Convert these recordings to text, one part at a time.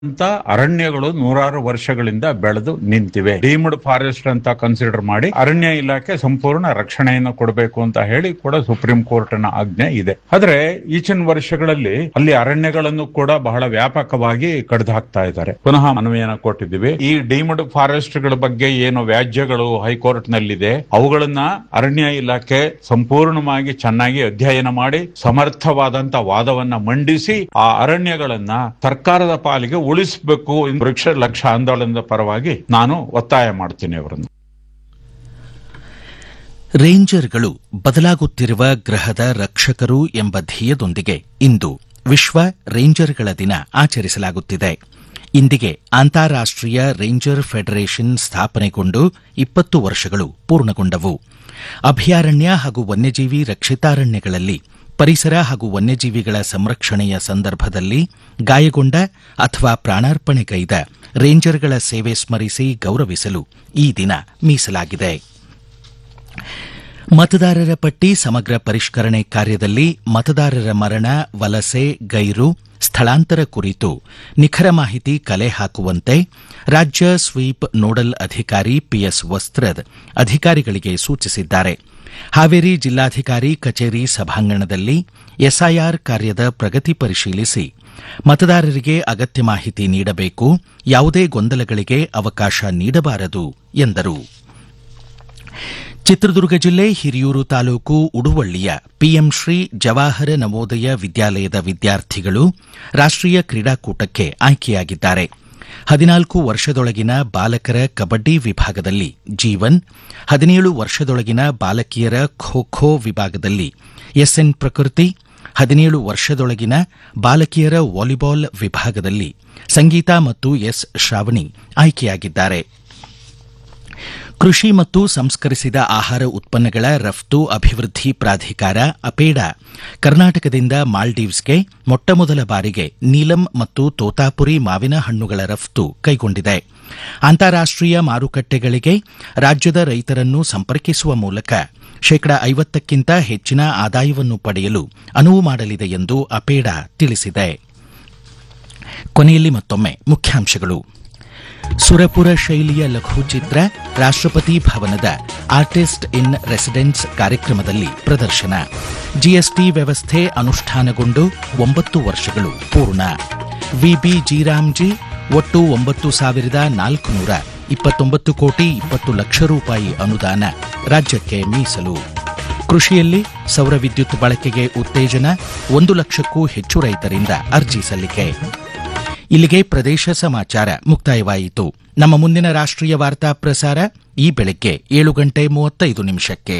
ಅಂತ ಅರಣ್ಯಗಳು ನೂರಾರು ವರ್ಷಗಳಿಂದ ಬೆಳೆದು ನಿಂತಿವೆ ಡೀಮ್ಡ್ ಫಾರೆಸ್ಟ್ ಅಂತ ಕನ್ಸಿಡರ್ ಮಾಡಿ ಅರಣ್ಯ ಇಲಾಖೆ ಸಂಪೂರ್ಣ ರಕ್ಷಣೆಯನ್ನು ಕೊಡಬೇಕು ಅಂತ ಹೇಳಿ ಕೂಡ ಸುಪ್ರೀಂ ಕೋರ್ಟ್ ನ ಆಜ್ಞೆ ಇದೆ ಆದ್ರೆ ಈಚಿನ ವರ್ಷಗಳಲ್ಲಿ ಅಲ್ಲಿ ಅರಣ್ಯಗಳನ್ನು ಕೂಡ ಬಹಳ ವ್ಯಾಪಕವಾಗಿ ಕಡ್ದು ಹಾಕ್ತಾ ಇದ್ದಾರೆ ಪುನಃ ಮನವಿಯನ್ನ ಕೊಟ್ಟಿದ್ದೀವಿ ಈ ಡೀಮ್ಡ್ ಫಾರೆಸ್ಟ್ ಗಳ ಬಗ್ಗೆ ಏನು ವ್ಯಾಜ್ಯಗಳು ಹೈಕೋರ್ಟ್ ನಲ್ಲಿದೆ ಅವುಗಳನ್ನ ಅರಣ್ಯ ಇಲಾಖೆ ಸಂಪೂರ್ಣವಾಗಿ ಚೆನ್ನಾಗಿ ಅಧ್ಯಯನ ಮಾಡಿ ಸಮರ್ಥವಾದಂತ ವಾದವನ್ನ ಮಂಡಿಸಿ ಆ ಅರಣ್ಯಗಳನ್ನ ಸರ್ಕಾರದ ಪಾಲಿಗೆ ಉಳಿಸಬೇಕು ವೃಕ್ಷ ಲಕ್ಷ ಆಂದೋಲನದ ಪರವಾಗಿ ನಾನು ಒತ್ತಾಯ ಮಾಡ್ತೀನಿ ಅವರನ್ನು ರೇಂಜರ್ಗಳು ಬದಲಾಗುತ್ತಿರುವ ಗ್ರಹದ ರಕ್ಷಕರು ಎಂಬ ಧ್ಯೇಯದೊಂದಿಗೆ ಇಂದು ವಿಶ್ವ ರೇಂಜರ್ಗಳ ದಿನ ಆಚರಿಸಲಾಗುತ್ತಿದೆ ಇಂದಿಗೆ ಅಂತಾರಾಷ್ಟೀಯ ರೇಂಜರ್ ಫೆಡರೇಷನ್ ಸ್ಥಾಪನೆಗೊಂಡು ಇಪ್ಪತ್ತು ವರ್ಷಗಳು ಪೂರ್ಣಗೊಂಡವು ಅಭಯಾರಣ್ಯ ಹಾಗೂ ವನ್ಯಜೀವಿ ರಕ್ಷಿತಾರಣ್ಯಗಳಲ್ಲಿ ಪರಿಸರ ಹಾಗೂ ವನ್ಯಜೀವಿಗಳ ಸಂರಕ್ಷಣೆಯ ಸಂದರ್ಭದಲ್ಲಿ ಗಾಯಗೊಂಡ ಅಥವಾ ಪ್ರಾಣಾರ್ಪಣೆಗೈದ ರೇಂಜರ್ಗಳ ಸೇವೆ ಸ್ಮರಿಸಿ ಗೌರವಿಸಲು ಈ ದಿನ ಮೀಸಲಾಗಿದೆ ಮತದಾರರ ಪಟ್ಟಿ ಸಮಗ್ರ ಪರಿಷ್ಕರಣೆ ಕಾರ್ಯದಲ್ಲಿ ಮತದಾರರ ಮರಣ ವಲಸೆ ಗೈರು ಸ್ಥಳಾಂತರ ಕುರಿತು ನಿಖರ ಮಾಹಿತಿ ಕಲೆ ಹಾಕುವಂತೆ ರಾಜ್ಯ ಸ್ವೀಪ್ ನೋಡಲ್ ಅಧಿಕಾರಿ ಪಿಎಸ್ ವಸ್ತ್ರದ್ ಅಧಿಕಾರಿಗಳಿಗೆ ಸೂಚಿಸಿದ್ದಾರೆ ಹಾವೇರಿ ಜಿಲ್ಲಾಧಿಕಾರಿ ಕಚೇರಿ ಸಭಾಂಗಣದಲ್ಲಿ ಎಸ್ಐಆರ್ ಕಾರ್ಯದ ಪ್ರಗತಿ ಪರಿಶೀಲಿಸಿ ಮತದಾರರಿಗೆ ಅಗತ್ಯ ಮಾಹಿತಿ ನೀಡಬೇಕು ಯಾವುದೇ ಗೊಂದಲಗಳಿಗೆ ಅವಕಾಶ ನೀಡಬಾರದು ಎಂದರು ಚಿತ್ರದುರ್ಗ ಜಿಲ್ಲೆ ಹಿರಿಯೂರು ತಾಲೂಕು ಉಡುವಳ್ಳಿಯ ಪಿಎಂ ಶ್ರೀ ಜವಾಹರ ನವೋದಯ ವಿದ್ಯಾಲಯದ ವಿದ್ಯಾರ್ಥಿಗಳು ರಾಷ್ಟೀಯ ಕ್ರೀಡಾಕೂಟಕ್ಕೆ ಆಯ್ಕೆಯಾಗಿದ್ದಾರೆ ಹದಿನಾಲ್ಕು ವರ್ಷದೊಳಗಿನ ಬಾಲಕರ ಕಬಡ್ಡಿ ವಿಭಾಗದಲ್ಲಿ ಜೀವನ್ ಹದಿನೇಳು ವರ್ಷದೊಳಗಿನ ಬಾಲಕಿಯರ ಖೋ ಖೋ ವಿಭಾಗದಲ್ಲಿ ಎಸ್ಎನ್ ಪ್ರಕೃತಿ ಹದಿನೇಳು ವರ್ಷದೊಳಗಿನ ಬಾಲಕಿಯರ ವಾಲಿಬಾಲ್ ವಿಭಾಗದಲ್ಲಿ ಸಂಗೀತ ಮತ್ತು ಎಸ್ ಶ್ರಾವಣಿ ಆಯ್ಕೆಯಾಗಿದ್ದಾರೆ ಕೃಷಿ ಮತ್ತು ಸಂಸ್ಕರಿಸಿದ ಆಹಾರ ಉತ್ಪನ್ನಗಳ ರಫ್ತು ಅಭಿವೃದ್ಧಿ ಪ್ರಾಧಿಕಾರ ಅಪೇಡಾ ಕರ್ನಾಟಕದಿಂದ ಮಾಲ್ಡೀವ್ಸ್ಗೆ ಮೊಟ್ಟಮೊದಲ ಬಾರಿಗೆ ನೀಲಂ ಮತ್ತು ತೋತಾಪುರಿ ಮಾವಿನ ಹಣ್ಣುಗಳ ರಫ್ತು ಕೈಗೊಂಡಿದೆ ಅಂತಾರಾಷ್ಟೀಯ ಮಾರುಕಟ್ಟೆಗಳಿಗೆ ರಾಜ್ಯದ ರೈತರನ್ನು ಸಂಪರ್ಕಿಸುವ ಮೂಲಕ ಶೇಕಡ ಐವತ್ತಕ್ಕಿಂತ ಹೆಚ್ಚಿನ ಆದಾಯವನ್ನು ಪಡೆಯಲು ಅನುವು ಮಾಡಲಿದೆ ಎಂದು ಅಪೇಡಾ ತಿಳಿಸಿದೆ ಕೊನೆಯಲ್ಲಿ ಮತ್ತೊಮ್ಮೆ ಮುಖ್ಯಾಂಶಗಳು ಸುರಪುರ ಶೈಲಿಯ ಲಘುಚಿತ್ರ ರಾಷ್ಟ್ರಪತಿ ಭವನದ ಆರ್ಟಿಸ್ಟ್ ಇನ್ ರೆಸಿಡೆನ್ಸ್ ಕಾರ್ಯಕ್ರಮದಲ್ಲಿ ಪ್ರದರ್ಶನ ಜಿಎಸ್ಟಿ ವ್ಯವಸ್ಥೆ ಅನುಷ್ಠಾನಗೊಂಡು ಒಂಬತ್ತು ವರ್ಷಗಳು ಪೂರ್ಣ ವಿಬಿ ಜೀರಾಮ್ಜಿ ಒಟ್ಟು ಒಂಬತ್ತು ಸಾವಿರದ ನಾಲ್ಕುನೂರ ಇಪ್ಪತ್ತೊಂಬತ್ತು ಕೋಟಿ ಇಪ್ಪತ್ತು ಲಕ್ಷ ರೂಪಾಯಿ ಅನುದಾನ ರಾಜ್ಯಕ್ಕೆ ಮೀಸಲು ಕೃಷಿಯಲ್ಲಿ ಸೌರ ವಿದ್ಯುತ್ ಬಳಕೆಗೆ ಉತ್ತೇಜನ ಒಂದು ಲಕ್ಷಕ್ಕೂ ಹೆಚ್ಚು ರೈತರಿಂದ ಅರ್ಜಿ ಸಲ್ಲಿಕೆ ಇಲ್ಲಿಗೆ ಪ್ರದೇಶ ಸಮಾಚಾರ ಮುಕ್ತಾಯವಾಯಿತು ನಮ್ಮ ಮುಂದಿನ ರಾಷ್ಟ್ರೀಯ ವಾರ್ತಾ ಪ್ರಸಾರ ಈ ಬೆಳಗ್ಗೆ ಏಳು ಗಂಟೆ ಮೂವತ್ತೈದು ನಿಮಿಷಕ್ಕೆ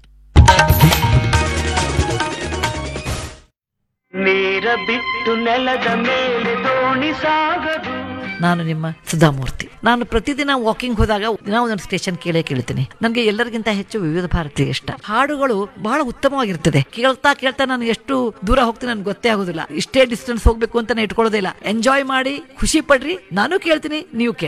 ನೇರ ಬಿಟ್ಟು ನೆಲದ ಮೇಲೆ ದೋಣಿ ಸಾಗದು ನಾನು ನಿಮ್ಮ ಸುಧಾಮೂರ್ತಿ ನಾನು ಪ್ರತಿದಿನ ವಾಕಿಂಗ್ ಹೋದಾಗ ದಿನ ಒಂದೊಂದು ಸ್ಟೇಷನ್ ಕೇಳೇ ಕೇಳ್ತೀನಿ ನನಗೆ ಎಲ್ಲರಿಗಿಂತ ಹೆಚ್ಚು ವಿವಿಧ ಭಾರತಿ ಇಷ್ಟ ಹಾಡುಗಳು ಬಹಳ ಉತ್ತಮವಾಗಿರ್ತದೆ ಕೇಳ್ತಾ ಕೇಳ್ತಾ ನಾನು ಎಷ್ಟು ದೂರ ಹೋಗ್ತೀನಿ ನನ್ಗೆ ಗೊತ್ತೇ ಆಗೋದಿಲ್ಲ ಇಷ್ಟೇ ಡಿಸ್ಟೆನ್ಸ್ ಹೋಗ್ಬೇಕು ಅಂತ ನಾನು ಇಟ್ಕೊಳ್ಳೋದಿಲ್ಲ ಎಂಜಾಯ್ ಮಾಡಿ ಖುಷಿ ಪಡ್ರಿ ನಾನು ಕೇಳ್ತೀನಿ ನೀವು ಕೇಳಿ